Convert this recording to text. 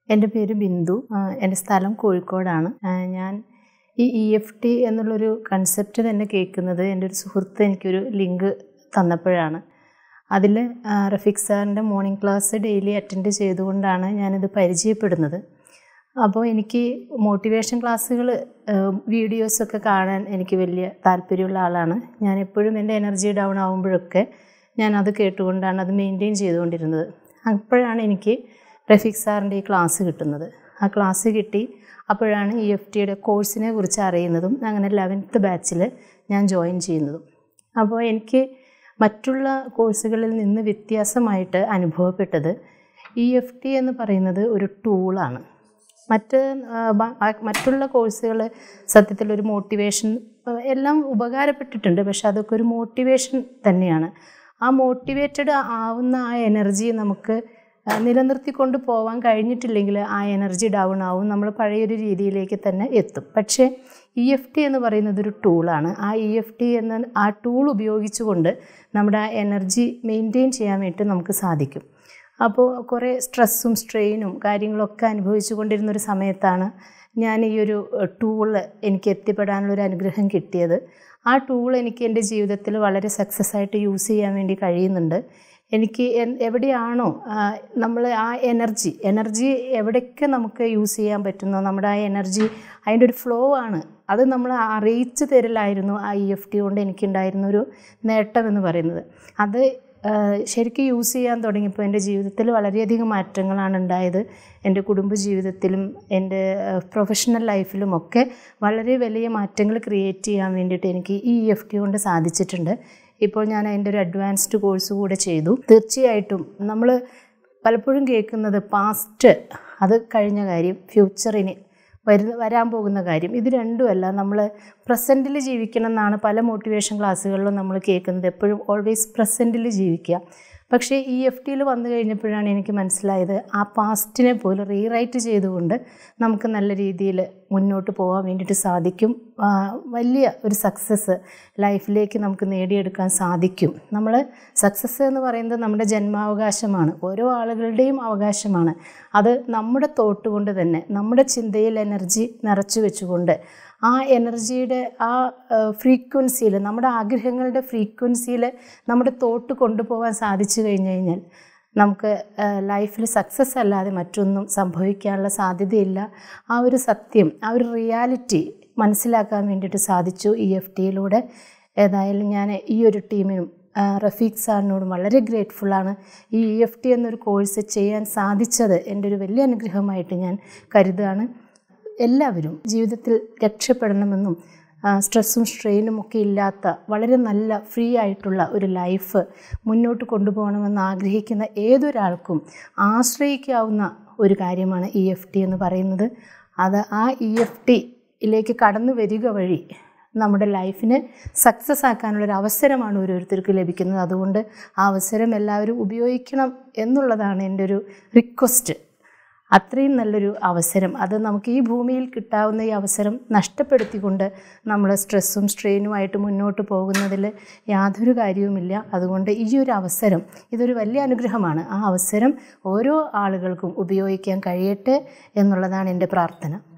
എൻ്റെ പേര് ബിന്ദു ആ, എൻ്റെ സ്ഥലം കോഴിക്കോടാണ് ആ, ഞാൻ ഈ ഇ എഫ് ടി എന്നുള്ളൊരു കൺസെപ്റ്റ് തന്നെ കേൾക്കുന്നത് എൻ്റെ ഒരു സുഹൃത്ത് എനിക്കൊരു ലിങ്ക് തന്നപ്പോഴാണ് അതിൽ റഫീഖ് സാറിൻ്റെ മോർണിംഗ് ക്ലാസ് ഡെയിലി അറ്റൻഡ് ചെയ്തുകൊണ്ടാണ് ഞാനിത് പരിചയപ്പെടുന്നത് അപ്പോൾ എനിക്ക് മോട്ടിവേഷൻ ക്ലാസ്സുകൾ വീഡിയോസൊക്കെ കാണാൻ എനിക്ക് വലിയ താല്പര്യമുള്ള ആളാണ് ഞാൻ എപ്പോഴും എൻ്റെ എനർജി ഡൗൺ ആകുമ്പോഴൊക്കെ ഞാൻ അത് കേട്ടുകൊണ്ടാണ് അത് മെയിൻറ്റെയിൻ ചെയ്തുകൊണ്ടിരുന്നത് അപ്പോഴാണ് എനിക്ക് റഫീഖ് സാറിൻ്റെ ഈ ക്ലാസ് കിട്ടുന്നത് ആ ക്ലാസ് കിട്ടി അപ്പോഴാണ് ഇ എഫ് ടിയുടെ കോഴ്സിനെ കുറിച്ച് അറിയുന്നതും അങ്ങനെ ലെവൻത്ത് ബാച്ചിൽ ഞാൻ ജോയിൻ ചെയ്യുന്നതും അപ്പോൾ എനിക്ക് മറ്റുള്ള കോഴ്സുകളിൽ നിന്ന് വ്യത്യാസമായിട്ട് അനുഭവപ്പെട്ടത് ഇ എഫ് ടി എന്ന് പറയുന്നത് ഒരു ടൂളാണ് മറ്റ് ആ, ബ- ആ, മറ്റുള്ള കോഴ്സുകൾ സത്യത്തിൽ ഒരു മോട്ടിവേഷൻ ആ, എല്ലാം ഉപകാരപ്പെട്ടിട്ടുണ്ട് പക്ഷെ അതൊക്കെ ഒരു മോട്ടിവേഷൻ തന്നെയാണ് ആ മോട്ടിവേറ്റഡ് ആവുന്ന ആ എനർജി നമുക്ക് ആ, നിലനിർത്തിക്കൊണ്ട് പോകാൻ കഴിഞ്ഞിട്ടില്ലെങ്കിൽ ആ എനർജി ഡൗൺ ആവും നമ്മൾ പഴയൊരു രീതിയിലേക്ക് തന്നെ എത്തും പക്ഷേ ഇ എഫ് ടി എന്ന് പറയുന്നത് ഒരു ടൂളാണ് ആ ഇ എഫ് ടി എന്ന ആ ടൂൾ ഉപയോഗിച്ചുകൊണ്ട് നമ്മുടെ ആ എനർജി മെയിൻറ്റെയിൻ ചെയ്യാൻ വേണ്ടി നമുക്ക് സാധിക്കും അപ്പോൾ കുറേ സ്ട്രെസ്സും സ്ട്രെയിനും കാര്യങ്ങളൊക്കെ അനുഭവിച്ചു കൊണ്ടിരുന്ന ഒരു സമയത്താണ് ഞാൻ ഈ ഒരു ടൂള് എനിക്ക് എത്തിപ്പെടാനുള്ളൊരു അനുഗ്രഹം കിട്ടിയത് ആ ടൂൾ എനിക്ക് എൻ്റെ ജീവിതത്തിൽ വളരെ സക്സസ് ആയിട്ട് യൂസ് ചെയ്യാൻ വേണ്ടി കഴിയുന്നുണ്ട് എനിക്ക് എൻ- എവിടെയാണോ നമ്മൾ ആ എനർജി എനർജി എവിടെയൊക്കെ നമുക്ക് യൂസ് ചെയ്യാൻ പറ്റുന്നോ നമ്മുടെ ആ എനർജി അതിൻ്റെ ഒരു ഫ്ലോ ആണ് അത് നമ്മൾ അറിയിച്ചു തരലായിരുന്നു ആ ഇ എഫ് ടി കൊണ്ട് എനിക്കുണ്ടായിരുന്ന ഒരു നേട്ടം എന്ന് പറയുന്നത് അത് ആ, ശരിക്കും യൂസ് ചെയ്യാൻ തുടങ്ങിയപ്പോൾ എൻ്റെ ജീവിതത്തിൽ വളരെയധികം മാറ്റങ്ങളാണ് ഉണ്ടായത് എൻ്റെ കുടുംബ ജീവിതത്തിലും എൻ്റെ പ്രൊഫഷണൽ ലൈഫിലും ഒക്കെ വളരെ വലിയ മാറ്റങ്ങൾ ക്രിയേറ്റ് ചെയ്യാൻ വേണ്ടിയിട്ട് എനിക്ക് ഈ എഫ് ടി കൊണ്ട് സാധിച്ചിട്ടുണ്ട് ഇപ്പോൾ ഞാൻ അതിൻ്റെ ഒരു അഡ്വാൻസ്ഡ് കോഴ്സ് കൂടെ ചെയ്തു തീർച്ചയായിട്ടും നമ്മൾ പലപ്പോഴും കേൾക്കുന്നത് പാസ്റ്റ് അത് കഴിഞ്ഞ കാര്യം ഫ്യൂച്ചറിന് വരുന്ന വരാൻ പോകുന്ന കാര്യം ഇത് രണ്ടുമല്ല നമ്മൾ പ്രസൻറ്റിൽ ജീവിക്കണം എന്നാണ് പല മോട്ടിവേഷൻ ക്ലാസ്സുകളിലും നമ്മൾ കേൾക്കുന്നത് എപ്പോഴും ഓൾവേസ് പ്രസൻറ്റിൽ ജീവിക്കുക പക്ഷേ ഈ എഫ് ടിയിൽ വന്നു കഴിഞ്ഞപ്പോഴാണ് എനിക്ക് മനസ്സിലായത് ആ പാസ്റ്റിനെ പോലും റീറൈറ്റ് ചെയ്തുകൊണ്ട് നമുക്ക് നല്ല രീതിയിൽ മുന്നോട്ട് പോകാൻ വേണ്ടിയിട്ട് സാധിക്കും ആ, വലിയ ഒരു സക്സസ് ലൈഫിലേക്ക് നമുക്ക് നേടിയെടുക്കാൻ സാധിക്കും നമ്മൾ സക്സസ് എന്ന് പറയുന്നത് നമ്മുടെ ജന്മാവകാശമാണ് ഓരോ ആളുകളുടെയും അവകാശമാണ് അത് നമ്മുടെ തോട്ട് കൊണ്ട് തന്നെ നമ്മുടെ ചിന്തയിൽ എനർജി നിറച്ചു വെച്ചുകൊണ്ട് ആ എനർജിയുടെ ആ ഫ്രീക്വൻസിയിൽ നമ്മുടെ ആഗ്രഹങ്ങളുടെ ഫ്രീക്വൻസിയിൽ നമ്മുടെ തോട്ട് കൊണ്ടുപോകാൻ സാധിച്ചു കഴിഞ്ഞു കഴിഞ്ഞാൽ നമുക്ക് ലൈഫിൽ സക്സസ് അല്ലാതെ മറ്റൊന്നും സംഭവിക്കാനുള്ള സാധ്യതയില്ല ആ ഒരു സത്യം ആ ഒരു റിയാലിറ്റി മനസ്സിലാക്കാൻ വേണ്ടിയിട്ട് സാധിച്ചു ഇ എഫ് ടിയിലൂടെ ഏതായാലും ഞാൻ ഈ ഒരു ടീമിനും ആ, റഫീഖ് സാറിനോടും വളരെ ഗ്രേറ്റ്ഫുള്ളാണ് ഈ ഇ എഫ് ടി എന്നൊരു കോഴ്സ് ചെയ്യാൻ സാധിച്ചത് എൻ്റെ ഒരു വലിയ അനുഗ്രഹമായിട്ട് ഞാൻ കരുതുകയാണ് എല്ലാവരും ജീവിതത്തിൽ രക്ഷപ്പെടണമെന്നും ആ, സ്ട്രെസ്സും സ്ട്രെയിനും ഒക്കെ ഇല്ലാത്ത വളരെ നല്ല ഫ്രീ ആയിട്ടുള്ള ഒരു ലൈഫ് മുന്നോട്ട് കൊണ്ടുപോകണമെന്ന് ആഗ്രഹിക്കുന്ന ഏതൊരാൾക്കും ആശ്രയിക്കാവുന്ന ഒരു കാര്യമാണ് ഇ എഫ് ടി എന്ന് പറയുന്നത് അത് ആ ഇ എഫ് ടിയിലേക്ക് കടന്നു വരിക വഴി നമ്മുടെ ലൈഫിനെ സക്സസ് ആക്കാനുള്ളൊരു അവസരമാണ് ഓരോരുത്തർക്ക് ലഭിക്കുന്നത് അതുകൊണ്ട് ആ അവസരം എല്ലാവരും ഉപയോഗിക്കണം എന്നുള്ളതാണ് എൻ്റെ ഒരു റിക്വസ്റ്റ് അത്രയും നല്ലൊരു അവസരം അത് നമുക്ക് ഈ ഭൂമിയിൽ കിട്ടാവുന്ന ഈ അവസരം നഷ്ടപ്പെടുത്തിക്കൊണ്ട് നമ്മൾ സ്ട്രെസ്സും സ്ട്രെയിനുമായിട്ട് മുന്നോട്ട് പോകുന്നതിൽ യാതൊരു കാര്യവുമില്ല അതുകൊണ്ട് ഈ ഒരു അവസരം ഇതൊരു വലിയ അനുഗ്രഹമാണ് ആ അവസരം ഓരോ ആളുകൾക്കും ഉപയോഗിക്കാൻ കഴിയട്ടെ എന്നുള്ളതാണ് എൻ്റെ പ്രാർത്ഥന